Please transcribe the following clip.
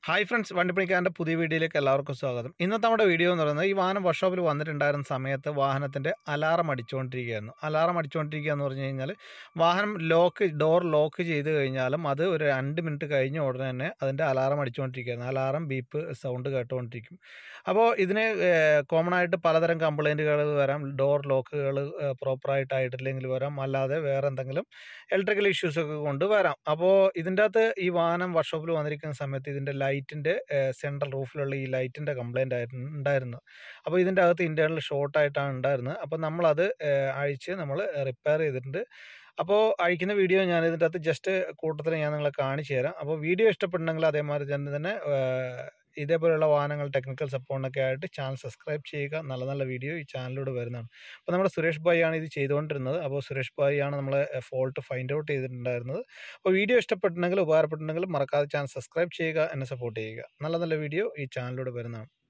hi friends വണ്ടിപ്പണിക്കാരൻ്റെ പുതിയ വീഡിയോയിലേക്ക് എല്ലാവർക്കും സ്വാഗതം ഇന്നത്തെ നമ്മുടെ വീഡിയോ എന്ന് പറയുന്നത് ഈ വാഹനം വർക്ക്ഷോപ്പിൽ വന്നിട്ടുണ്ടായിരുന്ന സമയത്ത് വാഹനത്തിൻ്റെ അലാറം അടിച്ചുകൊണ്ടിരിക്കുകയായിരുന്നു അലാറം അടിച്ചുകൊണ്ടിരിക്കുക എന്ന് പറഞ്ഞു കഴിഞ്ഞാൽ വാഹനം ലോക്ക് ഡോർ ലോക്ക് ചെയ്ത് കഴിഞ്ഞാലും അത് ഒരു രണ്ട് മിനിറ്റ് കഴിഞ്ഞ ഉടനെ തന്നെ അതിൻ്റെ അലാറം അടിച്ചുകൊണ്ടിരിക്കുകയായിരുന്നു അലാറം ബീപ്പ് സൗണ്ട് കേട്ടുകൊണ്ടിരിക്കും അപ്പോൾ ഇതിന് കോമൺ ആയിട്ട് പലതരം കംപ്ലൈൻറ്റുകൾ വരാം ഡോർ ലോക്കുകൾ പ്രോപ്പറായിട്ടായിട്ടില്ലെങ്കിൽ വരാം അല്ലാതെ വേറെ എന്തെങ്കിലും ഇലക്ട്രിക്കൽ ഇഷ്യൂസൊക്കെ കൊണ്ട് വരാം അപ്പോൾ ഇതിൻ്റെ അകത്ത് ഈ വാഹനം വർക്ക്ഷോപ്പിൽ വന്നിരിക്കുന്ന സമയത്ത് ഇതിൻ്റെ ലൈറ്റിൻ്റെ സെൻട്രൽ റൂഫിലുള്ള ഈ ലൈറ്റിൻ്റെ കംപ്ലൈൻ്റ് ആയിരുന്നു ഉണ്ടായിരുന്നത് അപ്പോൾ ഇതിൻ്റെ അകത്ത് ഇൻറ്റേർണൽ ഷോർട്ടായിട്ടാണ് ഉണ്ടായിരുന്നത് അപ്പോൾ നമ്മളത് അഴിച്ച് നമ്മൾ റിപ്പയർ ചെയ്തിട്ടുണ്ട് അപ്പോൾ അഴിക്കുന്ന വീഡിയോ ഞാൻ ഇതിൻ്റെ അകത്ത് ജസ്റ്റ് കൂട്ടത്തിൽ ഞാൻ നിങ്ങളെ കാണിച്ചു തരാം അപ്പോൾ വീഡിയോ ഇഷ്ടപ്പെട്ടുണ്ടെങ്കിൽ അതേമാതിരി തന്നെ തന്നെ ഇതേപോലെയുള്ള വാഹനങ്ങൾ ടെക്നിക്കൽ സപ്പോർട്ടിനൊക്കെ ആയിട്ട് ചാനൽ സബ്സ്ക്രൈബ് ചെയ്യുക നല്ല നല്ല വീഡിയോ ഈ ചാനലിലൂടെ വരുന്നതാണ് അപ്പോൾ നമ്മുടെ സുരേഷ് ഭായി ആണ് ഇത് ചെയ്തുകൊണ്ടിരുന്നത് അപ്പോൾ സുരേഷ് ഭായി ആണ് നമ്മൾ ഫോൾട്ട് ഫൈൻഡ് ഔട്ട് ചെയ്തിട്ടുണ്ടായിരുന്നത് അപ്പോൾ വീഡിയോ ഇഷ്ടപ്പെട്ടിട്ടുണ്ടെങ്കിൽ ഉപകാരപ്പെട്ടിട്ടുണ്ടെങ്കിൽ മറക്കാതെ ചാനൽ സബ്സ്ക്രൈബ് ചെയ്യുക എന്നെ സപ്പോർട്ട് ചെയ്യുക നല്ല നല്ല വീഡിയോ ഈ ചാനലിലൂടെ വരുന്നതാണ്